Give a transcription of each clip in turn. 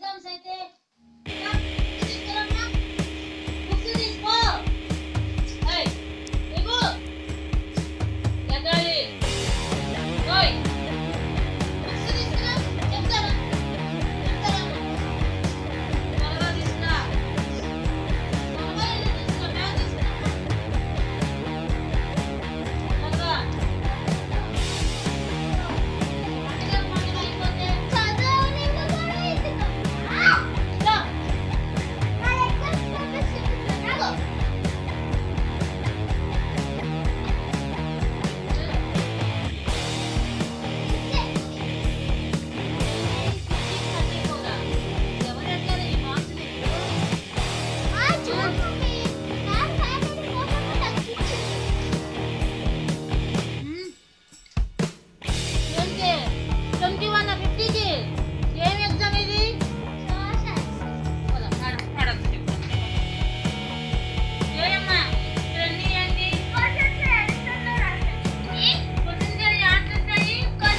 Exams అయితే తీసుకురమ్మా. Books తీసుకో. ఏయ్, ఇవ్వు. ఎక్కడి? ఓయ్. బుక్స్ తీసుకురా. చెప్తారా? చెప్తారా? త్వరగా తీసుకురా. త్వరగా వెళ్ళి తీసుకురా. బ్యాగ్ తీసుకురా. త్వరగా. పండుగ పండుగ అయిపోతే రా. ఎవరు అడిగారు ఈ మార్క్స్ నీకు? ఏంటి? 21 ఆ 50 కి? ఏం ఎగ్జామ్ ఇది పద, నడ, నడక చెప్తాను. ఏయమ్మా, ఇవన్నీ ఏంటి? పొద్దున్నే ఆటలుంటాయి.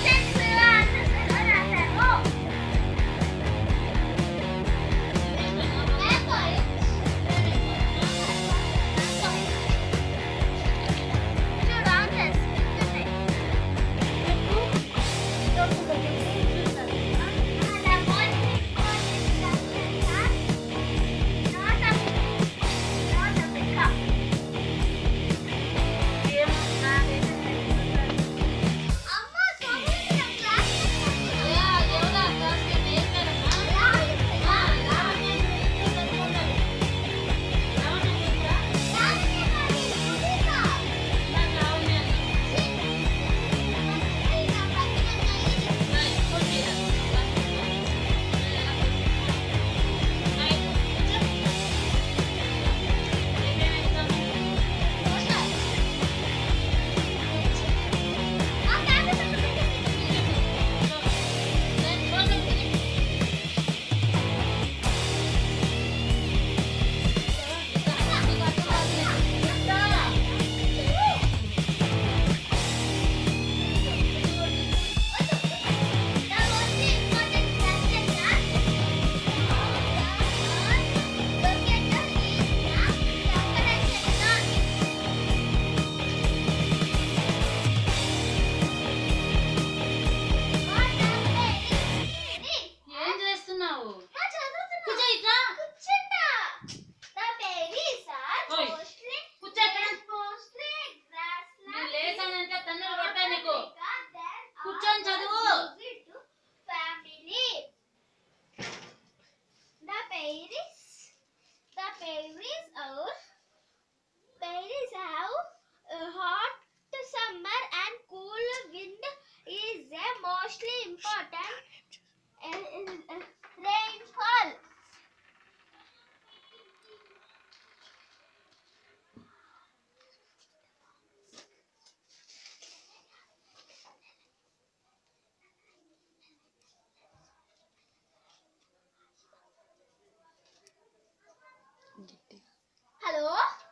ఏమో, నాకైతే అయ్యా, దేవుడా, కాస్త ఏం పేరమ్మా? ఆ, లావణ్య అంటే సరిపోతుంది. లావణ్య కూతురా? నాకు లావణ్య అని. రైట్, కొట్టిరా. రైట్, కూర్చో. ఏమేమి ఎగ్జామ్? రైట్, రోజు తిని. ఏం చేస్తున్నావు కూర్చో ఇట్లా ఓయ్, కూర్చో ఇక్కడ. నేను లేచానంటే తన్నులు కొడతా నీకు కూర్చొని చదువు Family. The Paris, the Paris our Paris have a hot summer and cool wind is a mostly important uh, uh, rainfall. Hello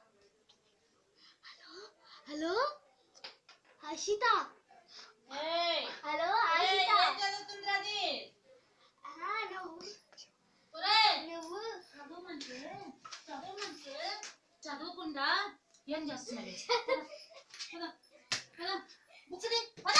hello hello Harshita ఏయ్, హలో ఏయ్, హర్షిత ఏం చదువుతుందిరా అది? ఆ, నువ్వు ఒరేయ్, నువ్వు చదవమంటే చదవమంటే చదవకుండా ఏం చేస్తున్నావు పద, పద, బుక్స్ తీ, పద,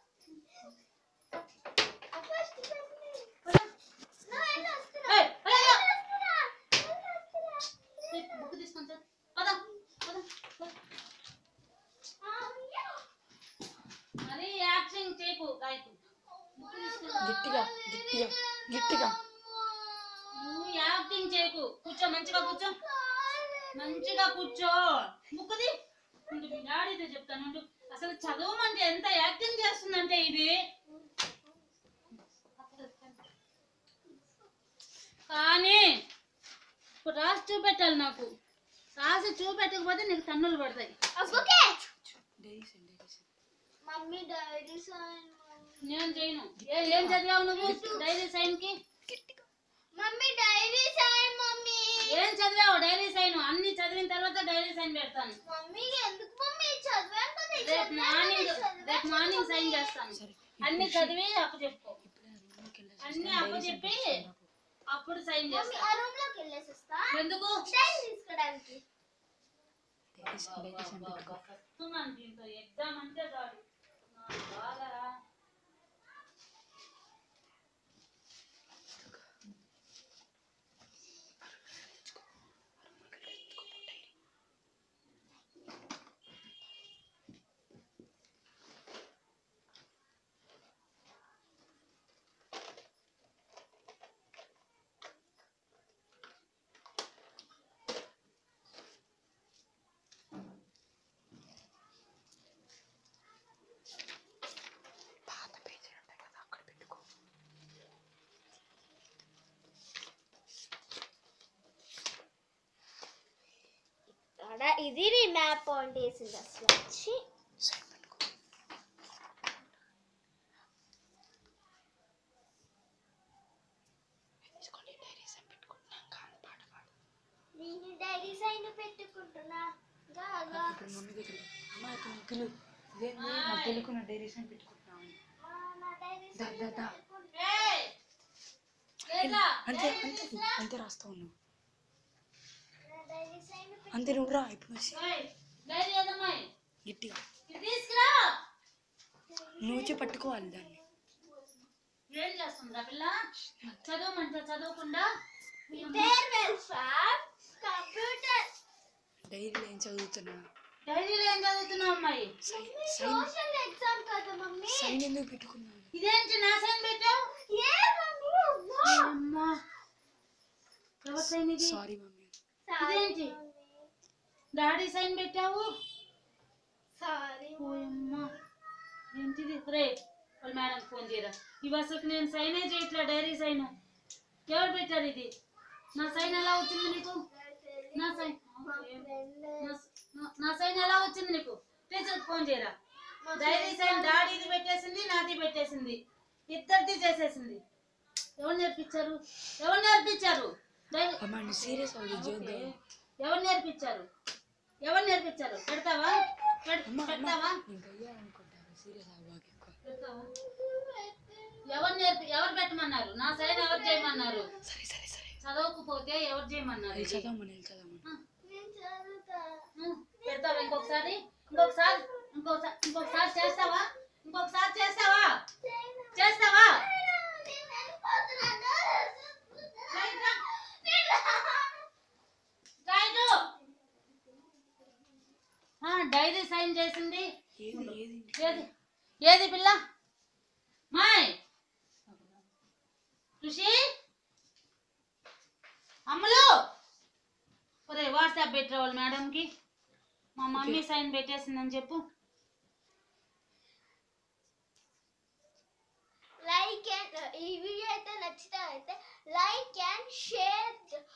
ఫస్ట్ పద. నువ్వు వెళ్ళి వస్తున్నా ఏయ్, అయ్యో, వస్తున్నా వస్తున్నా ఏయ్, బుక్ తీసుకొని చదువు. పద, పద, పద. అయ్యో. మరి యాక్షన్ చేయకు గాయకు బుక్ తీసుకొని గట్టిగా గట్టిగా గట్టిగా నువ్వు యాక్టింగ్ చేయకు కూర్చో మంచిగా కూర్చో మంచిగా కూర్చో ముక్కుది ఉండు, మీ డాడీతో చెప్తాను ఉండు. అసలు చదవమంటే ఎంత యాక్టింగ్ చేస్తుందంటే ఇది కానీ ఇప్పుడు రాసి చూపెట్టాలి నాకు రాసి చూపెట్టకపోతే నీకు తన్నులు పడతాయి ఓకే డైరీస్ అండి డైరీస్ మమ్మీ డైరీ సైన్ నేను చేయను ఏ- ఏం చదివావు నువ్వు డైరీ సైన్ కి మమ్మీ డైరీ సైన్ మమ్మీ ఏం చదివావు డైరీ సైన్ అన్ని చదివిన తర్వాత డైరీ సైన్ పెడతాను మమ్మీ ఎందుకు మమ్మీ చదివాను కదా రేపు చదివాను మార్నింగ్ కదా, చదివాను రేపు మార్నింగ్ సైన్ చేస్తాను సరే అన్ని చదివి అప్పు చెప్పుకో ఇప్పుడే రూమ్లోకి వెళ్ళేసి అన్ని వస్తాను. అప్పు డైరీస్ చెప్పి పంపిస్తాను నాకు. అప్పుడు సైన్ మమ్మీ చేస్తా ఆ రూమ్ లోకి వెళ్ళేసి వస్తా ఎందుకు డైరీ తీసుకోవడానికి డైరీస్ అండ్ డైరీస్ అని పెట్టుకో వస్తున్నాను దీంతో ఎగ్జామ్ అంటే చాలు నా బాధ పాత పేజీలు ఉంటాయి కదా అక్కడ పెట్టుకో అక్కడ ఇది నీ మ్యాప్ పాయింట్ వేసింది అసలు వచ్చి సైన్ పెట్టుకో తీసుకోండి డైరీస్ అని పెట్టుకుంటున్నాం కాదు పాట పాడు నేను డైరీ సైన్ పెట్టుకుంటున్నా గా గా ఇప్పుడు మమ్మీ దగ్గర అమ్మ ఇప్పుడు ముగ్గులు ఇదేంటి నాకు తెలియకుండా డైరీస్ అని పెట్టుకుంటున్నాను ఆ, నా డైరీ దా సైన్ దా దా ఏయ్! లేదా? అంతే అంతే అంతే రాస్తా ఉన్నావు నా డైరీ సైన్ అంతే నువ్వు రా ఇప్పుడు వచ్చి ఏయ్, డైరీ ఏదమ్మాయి గట్టిగా ఇది తీసుకురా నువ్వు వచ్చి పట్టుకోవాలి దాన్ని ఏం చేస్తుందిరా పిల్ల చదవమంటే చదవకుండా ఫేర్వెల్ ఫామ్ కంప్యూటర్ డైరీలో ఏం చదువుతున్నా డైరీలో ఏం చదువుతున్నావు అమ్మాయి సైన్ సైన్ సోషల్ ఎగ్జామ్ కదా మమ్మీ సైన్ ఎందుకు పెట్టుకున్నావు ఇదేంటి నా సైన్ పెట్టావు ఏ మమ్మీ అమ్మా అమ్మా ఎవరి సైన్ ఇది సారీ మమ్మీ ఇదేంటి డాడీ సైన్ పెట్టావు సారీ ఓయమ్మా ఏంటిది రే వాళ్ళ మేడం ఫోన్ చేయరా ఇవి అసలు నేను సైనే చేయట్లే డైరీ సైన్ ఎవరు పెట్టారు ఇది నా సైన్ ఎలా వచ్చింది నీకు నా సైన్ నా- నా- నా సైన్ ఎలా వచ్చింది నీకు టీచర్ ఫోన్ చేయరా డైరీ సైన్ డాడీది పెట్టేసింది నాది పెట్టేసింది ఇద్దరిది చేసేసింది ఎవరు నేర్పించారు ఎవరు నేర్పించారు డైరీ అమ్మ నువ్వు సీరియస్ అవ్వదు చూద్దాం ఎవరు నేర్పించారు ఎవరు నేర్పించారు పెడతావా పెడ్- అమ్మ అమ్మ పెడతావా నేను గయ్యాలనుకుంటాను సీరియస్ అవ్వబాకు ఎక్కువ పెడతావా ఎవరు నేర్పి ఎవరు పెట్టమన్నారు నా సైన్ ఎవరు చేయమన్నారు సరే సరే సరే చదవకపోతే ఎవరు చేయమన్నారు అది ఇది? చదవమని వెళ్ళి చదవమని ఆ, నేను చదువుతా ఆ, పెడతావా ఇంకొకసారి ఇంకొకసారి ఇంకొకసారి ఇంకొకసారి చేస్తావా ఇంకొకసారి చేస్తావా చేస్తావా నేను వెళ్ళిపోతున్నాను రైట్ రా. రైటు. ఆ, డైరీ సైన్ చేసింది ఏది ఏది ఏది ఏది పిల్ల మాయ్ ఋషి అమ్ములు ఒరే వాట్సాప్ పెట్టరా వాళ్ళ మేడంకి మా మమ్మీ సైన్ పెట్టేసిందని చెప్పు లైక్ అండ్ ఈ వీడియో అయితే నచ్చితే అయితే లైక్ అండ్ షేర్